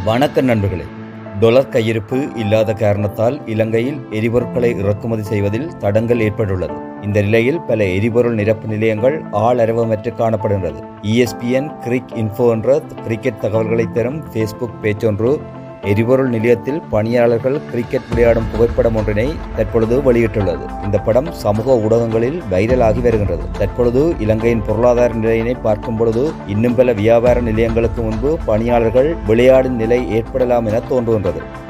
வணக்க நண்பர்களே டொலர் கையிருப்பு இல்லாத காரணத்தால் இலங்கையில் எரிபொருட்களை இறக்குமதி செய்வதில் தடங்கல் ஏற்பட்டுள்ளது இந்த நிலையில் பல எரிபொருள் நிரப்பு நிலையங்கள் ஆளரவமற்று காணப்படுகின்றது இஎஸ்பிஎன் கிரிக் இன்ஃபோ என்ற கிரிக்கெட் தகவல்களை தரும் ஃபேஸ்புக் பேச்சொன்று எரிபொருள் நிலையத்தில் பணியாளர்கள் கிரிக்கெட் விளையாடும் புகைப்படம் ஒன்றினை தற்பொழுது வெளியிட்டுள்ளது இந்த படம் சமூக ஊடகங்களில் வைரலாகி வருகின்றது தற்பொழுது இலங்கையின் பொருளாதார நிலையினை பார்க்கும் பொழுது இன்னும் பல வியாபார நிலையங்களுக்கு முன்பு பணியாளர்கள் விளையாடும் நிலை ஏற்படலாம் என தோன்றுகின்றது